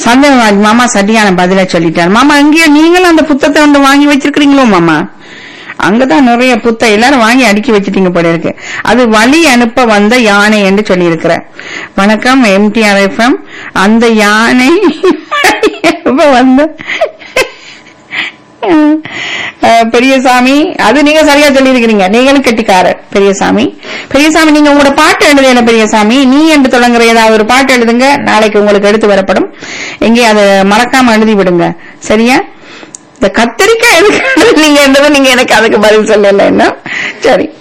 பந்தயராஜ் மாமா சரியான பதில சொல்லிட்டார் மாமா எங்கேயோ நீங்களும் அந்த புத்தகத்தை வந்து வாங்கி வச்சிருக்கிறீங்களோ மாமா அங்கதான் நிறைய புத்த எல்லாரும் வாங்கி அடுக்கி வச்சிட்டீங்க போல இருக்கு அது வழி அனுப்ப வந்த யானை என்று சொல்லி வணக்கம் எம்டிஆர் எஃப்எம் அந்த யானை அனுப்ப வந்த அஹ், பெரியசாமி அது நீங்க சரியா சொல்லியிருக்கிறீங்க நீங்களும் கெட்டிக்காரர் பெரியசாமி பெரியசாமி நீங்க உங்களோட பாட்டு எழுதுங்க பெரியசாமி நீ என்று தொடங்குற ஏதாவது ஒரு பாட்டு எழுதுங்க நாளைக்கு உங்களுக்கு எடுத்து வரப்படும் எங்கே அதை மறக்காம எழுதி விடுங்க சரியா இந்த கத்திரிக்காய் எதுக்கு நீங்க என்றது நீங்க எனக்கு அதுக்கு பதில் சொல்லல என்ன சரி